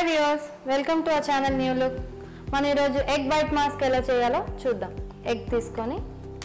Viewers welcome to our channel new look మనం ఈరోజు egg white mask ఎలా చేయాలో చూద్దాం ఎగ్ తీసుకొని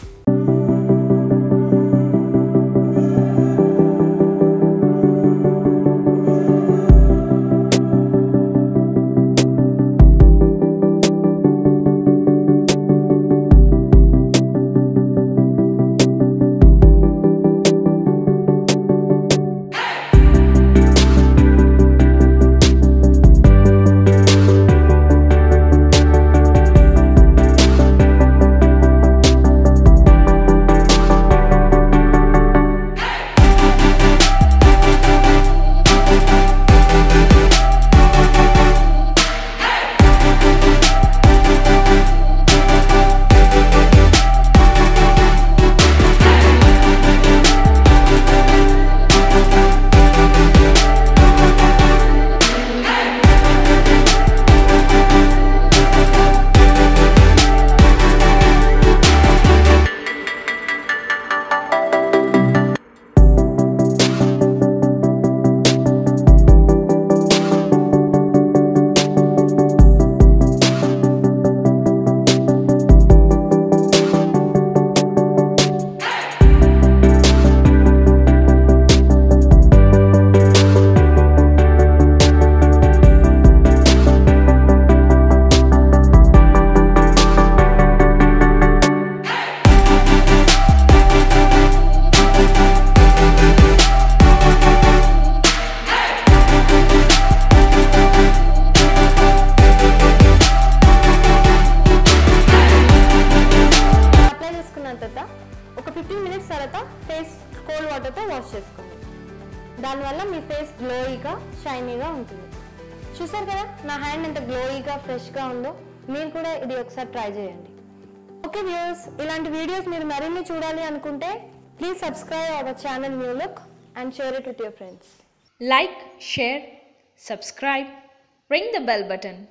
అప్లై చేసుకున్న తర్వాత ఒక ఫిఫ్టీన్ మినిట్స్ తర్వాత ఫేస్ కోల్డ్ వాటర్తో వాష్ చేసుకోండి దానివల్ల మీ ఫేస్ గ్లోయిగా షైనీగా ఉంటుంది చూసారు కదా నా హ్యాండ్ ఎంత గ్లోయిగా ఫ్రెష్గా ఉందో మీరు కూడా ఇది ఒకసారి ట్రై చేయండి ఓకే వ్యూస్ ఇలాంటి వీడియోస్ మీరు మరిన్ని చూడాలి అనుకుంటే please subscribe our channel new look and share it with your friends Like, share, subscribe, ring the bell button.